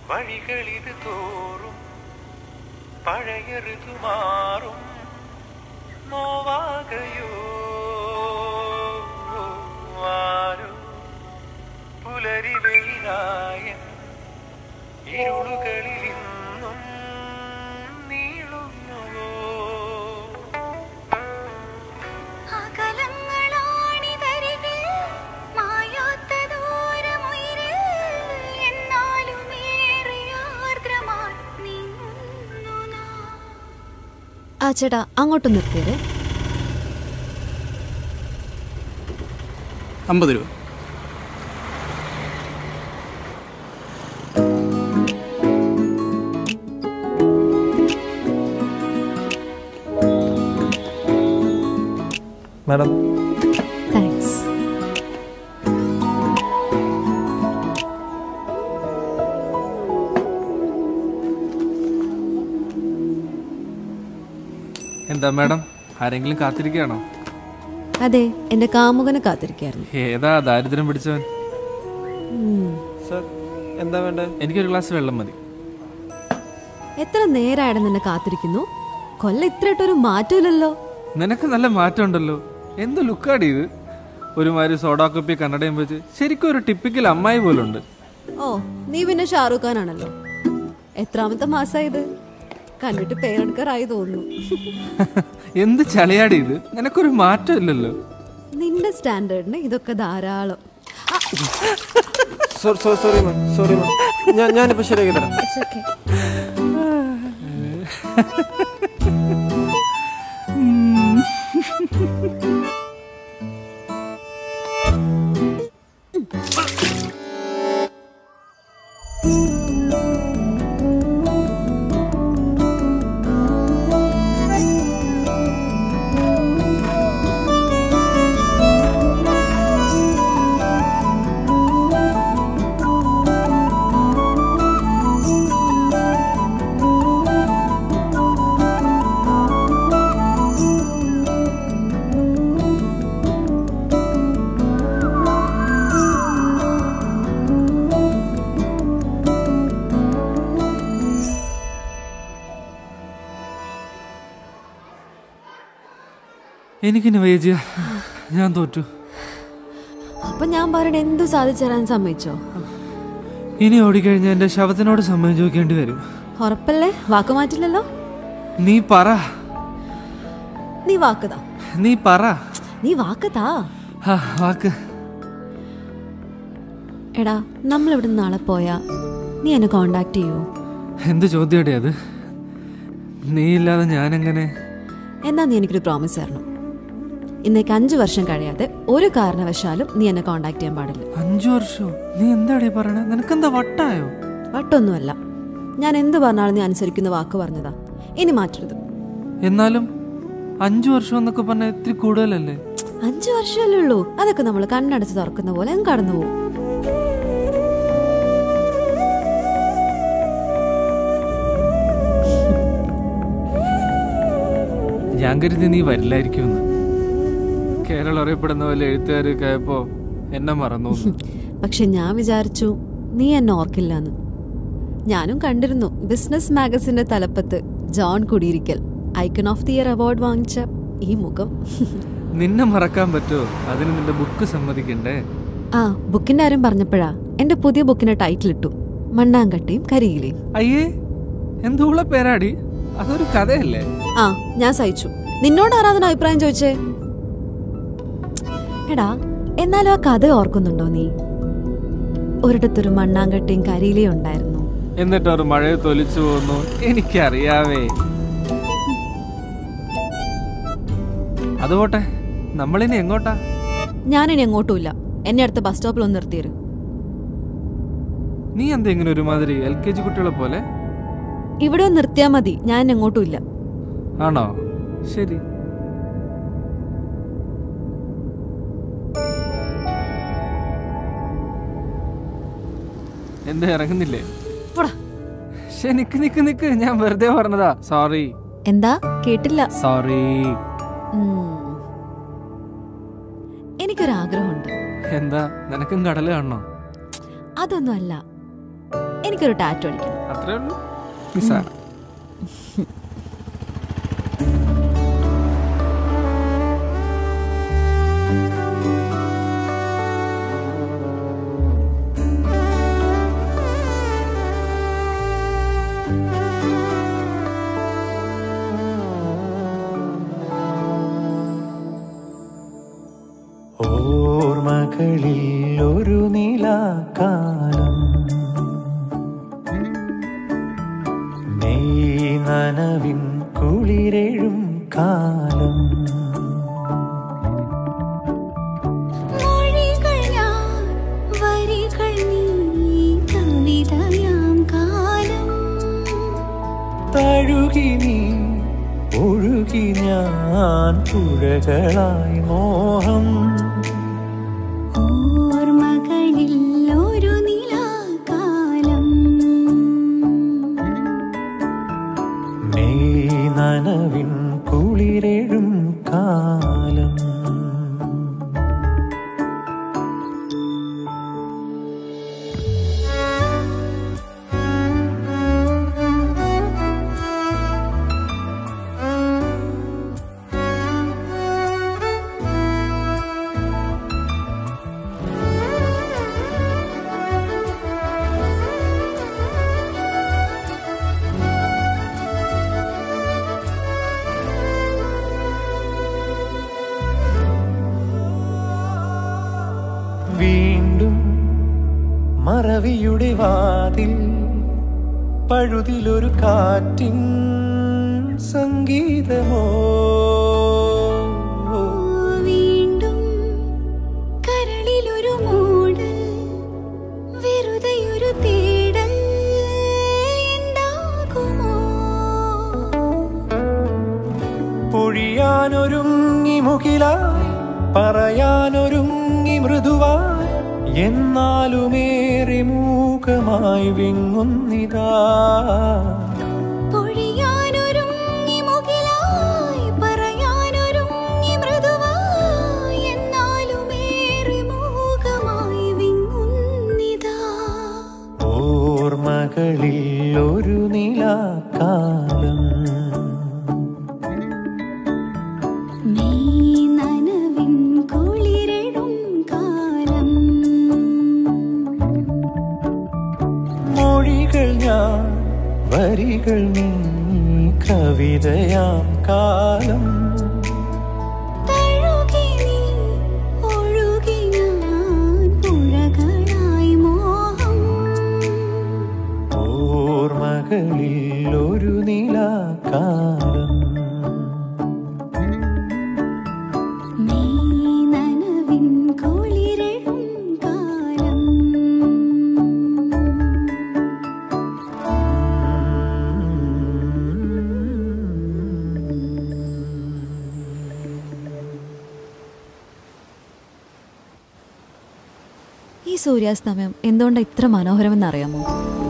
വഴികളിത് തോറും പഴയ ഋതുമാറും നോവാകയോ ആരോ പുലരി വെയിലായൻ ഇരുളുകളിൽ ഇന്നും നീളുന്നുവോ അകലങ്ങളാണിതരികിൽ മായാത്ത ദൂരമുയരിൽ എന്നാലും ഏറെ ആർദ്രമായി നീങ്ങുന്നു നാം ആ ചേട്ടാ അങ്ങോട്ട് നിർത്തിയത് അമ്പത് രൂപ മാഡം താങ്ക്സ് എന്താ മാഡം ആരെങ്കിലും കാത്തിരിക്കുകയാണോ അതെ എന്റെ കാമുകനെ കാത്തിരിക്കായിരുന്നു ഏതാ ദാരിദ്ര്യം പിടിച്ചവൻ സർ എന്താ വേണ്ടേ എനിക്കൊരു ഗ്ലാസ് വെള്ളം മതി എത്ര നേരായിട്ട് നിന്നെ കാത്തിരിക്കുന്നു കൊല്ലം ഇത്രയിട്ടൊരു മാറ്റമില്ലല്ലോ നിനക്ക് നല്ല മാറ്റമുണ്ടല്ലോ എന്ത് ലുക്കാടി ഇത് ഒരുമാതിരി സോഡാ കുപ്പി കണ്ണടയും വെച്ച് ശരിക്കും ഒരു ടിപ്പിക്കൽ അമ്മായി പോലുണ്ട് ഓ നീ പിന്നെ ഷാറൂഖ് ഖാനാണല്ലോ എത്രാമത്തെ മാസായത് കണ്ടിട്ട് പേരെടുക്കാറായി തോന്നുന്നു എന്ത് ചളിയാടി ഇത് നിനക്കൊരു മാറ്റം ഇല്ലല്ലോ നിന്റെ സ്റ്റാൻഡേർഡിന് ഇതൊക്കെ ധാരാളം sorry sorry sorry ma'am sorry ma'am ഞാൻ ഞാനിപ്പോൾ ശരിയാക്കി തരാം It's okay. എനിക്കിനി വൈകിയ ഞാൻ തോറ്റു അപ്പൊ ഞാൻ പറയണ എന്തു സാധിച്ചു തരാൻ സമ്മതിച്ചോ ഇനി ഓടിക്കഴിഞ്ഞാൽ എന്റെ ശവത്തിനോട് സമ്മതം ചോദിക്കേണ്ടി വരും ഉറപ്പല്ലേ വാക്ക് മാറ്റില്ലല്ലോ നീ പറ നീ വാക്കുതാ നീ പറ നീ വാക്കുതാ ആ, വാക്ക് എടാ നമ്മൾ ഇവിടെ നാളെ പോയാ നീ എന്നെ കോണ്ടാക്ട് ചെയ്യൂ എന്ത് ചോദ്യയുടെ അത് നീ ഇല്ലാതെ ഞാനെങ്ങനെ എന്നാ നീ എനിക്കൊരു പ്രോമിസ് തരണം ഇന്നേക്ക് അഞ്ചു വർഷം കഴിയാതെ ഒരു കാരണവശാലും നീ എന്നെ കോണ്ടാക്ട് ചെയ്യാൻ പാടില്ല അഞ്ചു വർഷോ നീ എന്താടേ പറയണേ നിനക്കെന്താ വട്ടായോ വട്ടൊന്നുമല്ല ഞാൻ എന്ത് പറഞ്ഞാലും നീ അനുസരിക്കുന്ന വാക്ക് പറഞ്ഞതാ ഇനി മാറ്റരുത് എന്നാലും അഞ്ചു വർഷം എന്നൊക്കെ പറഞ്ഞ ഇത്തിരി കൂടുതലല്ലേ അഞ്ചു വർഷമല്ലേ ഉള്ളൂ അതൊക്കെ നമ്മൾ കണ്ണടച്ച് തുറക്കുന്ന പോലെ അങ്ങ് കടന്നു പോകും ഞാൻ കരുതി നീ വരില്ലായിരിക്കുമെന്ന് കേരളം അറിയപ്പെടുന്ന പോലെ എഴുത്തുകാരൊക്കെ ആയപ്പോ എന്നെ മറന്നു എന്ന്. പക്ഷെ ഞാൻ വിചാരിച്ചു നീ എന്നെ ഓർക്കില്ലെന്ന് ഞാനും കണ്ടിരുന്നു ബിസിനസ് മാഗസിന്റെ തലപ്പത്ത് John Kudiyirikkal icon of the year award വാങ്ങിച്ച ഈ മുഖം നിന്നെ മറക്കാൻ പറ്റുമോ അതിന് നിന്റെ ബുക്ക് സമ്മതിക്കണ്ടേ ആ ബുക്കിന്റെ കാര്യം പറഞ്ഞപ്പോഴാ എന്റെ പുതിയ ബുക്കിന്റെ ടൈറ്റിൽ ഇട്ടു മണ്ണാങ്കട്ടിയും കരിയിലയും അയ്യേ എന്തൂള പേരാടി അതൊരു കഥയല്ലേ ആ ഞാൻ സഹിച്ചു നിന്നോട് ആരാധന അഭിപ്രായം ചോദിച്ചേ എടാ എന്നാലും ആ കഥ ഓർക്കുന്നുണ്ടോ നീ ഒരിടത്തൊരു മണ്ണാങ്കട്ടിയും കരിയിലയും ഉണ്ടായിരുന്നു എന്നിട്ട് ഒരു മഴയെ തൊലിച്ചു പോന്നു എനിക്കറിയാവേ അത് പോട്ടെ നമ്മളിനി എങ്ങോട്ടാ ഞാനിനി എങ്ങോട്ടുമില്ല എന്നെ അടുത്ത ബസ് സ്റ്റോപ്പിൽ ഒന്ന് നിർത്തിയത് നീ എന്താ ഇങ്ങനെ ഒരുമാതിരി എൽ കെ ജി കുട്ടികളെ പോലെ ഇവിടെ ഒന്ന് നിർത്തിയാ മതി ഞാൻ ഇനി എങ്ങോട്ടും ഇല്ല ആണോ ശരി എന്താ ഇറങ്ങുന്നില്ലേ പോടാ. ശ്ശെ, നിക്ക് നിക്ക് നിക്ക് ഞാൻ വെറുതെ പറഞ്ഞതാ സോറി എന്താ കേട്ടില്ല സോറി ഉം. എനിക്കൊരാഗ്രഹമുണ്ട് എന്താ നിനക്കും കടല് കാണണോ അതൊന്നും അല്ല എനിക്കൊരു ടാറ്റു അടിക്കണം അത്രേ ഉള്ളൂ നിസ്സാരം ഓർമ്മകളിൽ ഒരു നിലാക്കാലം മെയ് നനവിൻ കുളിരെഴും കാലം മൊഴികൾ ഞാൻ വരികൾ നീ കവിതയാം കാലം തഴുകി നീ ഒഴുകി ഞാൻ പുഴകളായി മോഹം ഓർമ്മകളിൽ ഒരു നിലാകാലം മെയ് നനവിൻ കുളിരെഴും കാലം വീണ്ടും മറവിയുടെ വാതിൽ പഴുതിലൊരു കാറ്റിൻ സംഗീതമോ വീണ്ടും കരളിലൊരു മൂടൽ വെറുതെയൊരു തേടൽ എന്താകുമോ പൊഴിയാനൊരുങ്ങി മുകിലായി പറയാനൊരുങ്ങി മൃദുവായി എന്നാലുമേറെ മൂകമായി വിങ്ങുന്നിതാ പൊഴിയാനൊരുങ്ങി മുകിലായി പറയാനൊരുങ്ങി മൃദുവായി എന്നാലുമേറെ മൂകമായി വിങ്ങുന്നിതാ ഓർമ്മകളിൽ ഒരു നിലാക്കാലം മെയ് നനവിൻ കുളിരിടും കാലം മൊഴികൾ ഞാൻ വരികൾ നീ കവിതയാം കാലം തഴുകി നീ ഒഴുകി ഞാൻ പുഴകളായി മോഹം ഓർമ്മകളിൽ ഒരു നിലാക്കാലം മെയ് നനവിൻ കുളിരിടും കാലം ഈ സൂര്യാസ്തമയം എന്തുകൊണ്ടാണ് ഇത്ര മനോഹരമെന്ന് അറിയാമോ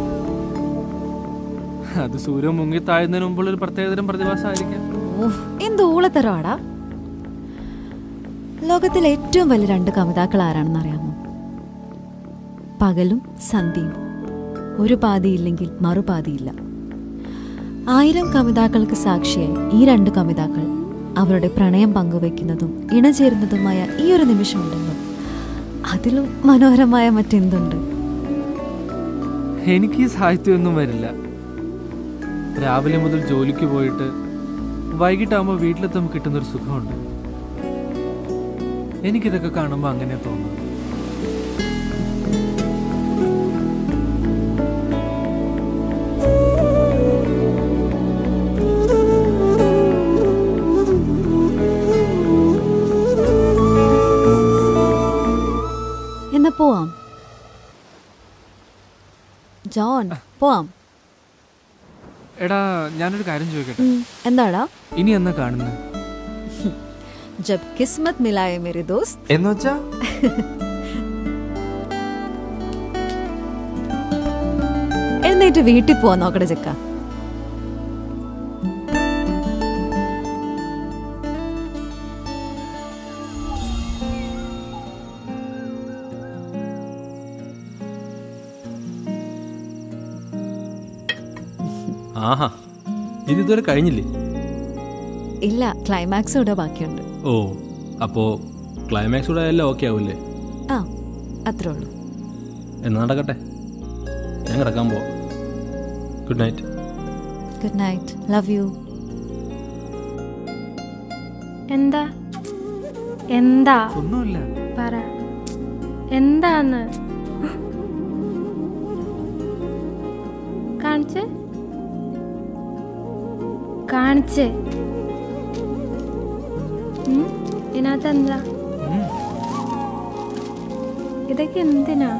അത് സൂര്യൻ മുങ്ങി താഴുന്നതിന് മുമ്പുള്ള ഒരു പ്രത്യേകതരം പ്രതിഭാസമായിരിക്കാം ഓഹ് എന്ത് ഊളത്തരവാടാ ലോകത്തിലെ ഏറ്റവും വലിയ രണ്ട് കവിതാക്കൾ ആരാണെന്ന് അറിയാമോ പകലും സന്ധ്യയും ഒരു പാതിയില്ലെങ്കിൽ മറുപാതിയില്ല ആയിരം കവിതാക്കൾക്ക് സാക്ഷിയായി ഈ രണ്ട് കവിതാക്കൾ അവരുടെ പ്രണയം പങ്കുവെക്കുന്നതും ഇണചേരുന്നതുമായ ഈ ഒരു നിമിഷമുണ്ടല്ലോ അതിലും മനോഹരമായ മറ്റെന്തുണ്ട് എനിക്ക് ഈ സാഹിത്യമൊന്നും വരില്ല രാവിലെ മുതൽ ജോലിക്ക് പോയിട്ട് വൈകിട്ടാകുമ്പോൾ വീട്ടിലെത്തുമ്പോൾ കിട്ടുന്നൊരു സുഖമുണ്ട് എനിക്കിതൊക്കെ കാണുമ്പോൾ അങ്ങനെ തോന്നുന്നു എന്നാ പോവാം ജോൺ പോവാം എടാ ഞാനൊരു കാര്യം ചോദിക്കട്ടെ ഉം, എന്താടാ ഇനി എന്നാ കാണുന്നത് ജബ് കിസ്മത് മിലായ മേരെ ദോസ്ത് എന്ന് വെച്ചാ എഴുന്നേറ്റ് വീട്ടിൽ പോവാൻ നോക്കട്ടെ ചെക്ക ആഹാ ഇത് ഇതുവരെ കഴിഞ്ഞില്ലേ ഇല്ല ക്ലൈമാക്സ് ഇവിടെ ബാക്കിയുണ്ട് ഓ അപ്പോൾ ക്ലൈമാക്സ് കൂടെ എല്ലാം ഓക്കെ ആവില്ലേ ആ അത്രേ ഉള്ളൂ എന്നാ നടക്കട്ടെ ഞാൻ കിടക്കാൻ പോവാം good night good night love you എന്താ എന്താ ഒന്നുമില്ല പറ എന്താന്ന് കാണിച്ച് കാണിച്ച് ഉം? ഇതിനകത്ത് എന്താ ഇതൊക്കെ എന്തിനാ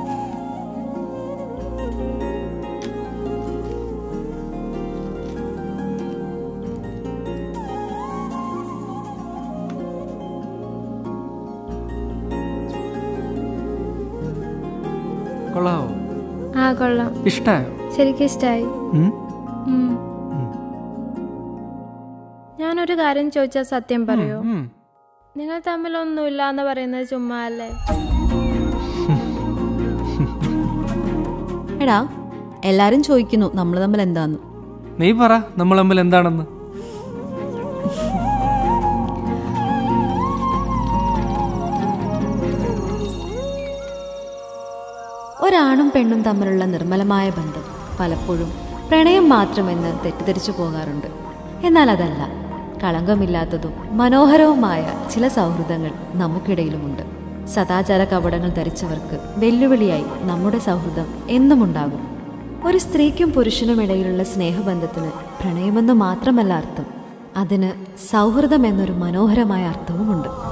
കൊള്ളാവോ ആ കൊള്ളാം ഇഷ്ടായോ ശരിക്കും ഇഷ്ടായി ഉം? ഉം. ഞാനൊരു കാര്യം ചോദിച്ചാൽ സത്യം പറയോ ഉം. നിങ്ങൾ തമ്മിലൊന്നുമില്ല എന്ന് പറയുന്നത് ചുമ്മാ അല്ലേ എടാ എല്ലാരും ചോദിക്കുന്നു നമ്മൾ തമ്മിൽ എന്താന്ന് നീ പറ നമ്മൾ തമ്മിൽ എന്താണെന്ന് ഒരാണും പെണ്ണും തമ്മിലുള്ള നിർമ്മലമായ ബന്ധം പലപ്പോഴും പ്രണയം മാത്രമെന്ന് തെറ്റിദ്ധരിച്ചു പോകാറുണ്ട് എന്നാൽ അതല്ല കളങ്കമില്ലാത്തതും മനോഹരവുമായ ചില സൗഹൃദങ്ങൾ നമുക്കിടയിലുമുണ്ട് സദാചാര കപടങ്ങൾ ധരിച്ചവർക്ക് വെല്ലുവിളിയായി നമ്മുടെ സൗഹൃദം എന്നുമുണ്ടാകും ഒരു സ്ത്രീക്കും പുരുഷനും ഇടയിലുള്ള സ്നേഹബന്ധത്തിന് പ്രണയമെന്ന് മാത്രമല്ല അർത്ഥം അതിന് സൗഹൃദം എന്നൊരു മനോഹരമായ അർത്ഥവുമുണ്ട്